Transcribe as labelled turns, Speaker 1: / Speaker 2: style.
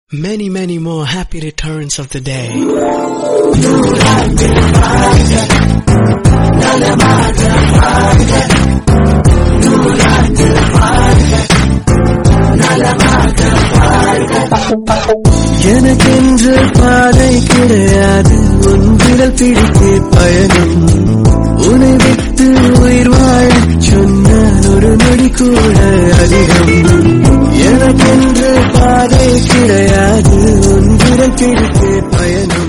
Speaker 1: Many, many more happy returns of the day.
Speaker 2: எனக்கென்று பாதை கிடையாது உன் விரல் பிடித்தே பயணம் உன்னை விட்டு உயிர் வாழ சொன்னால் ஒரு நொடி கூட அதிகம் எனக்கென்று பாதை கிடையாது உன் விரல் பிடித்தே பயணம்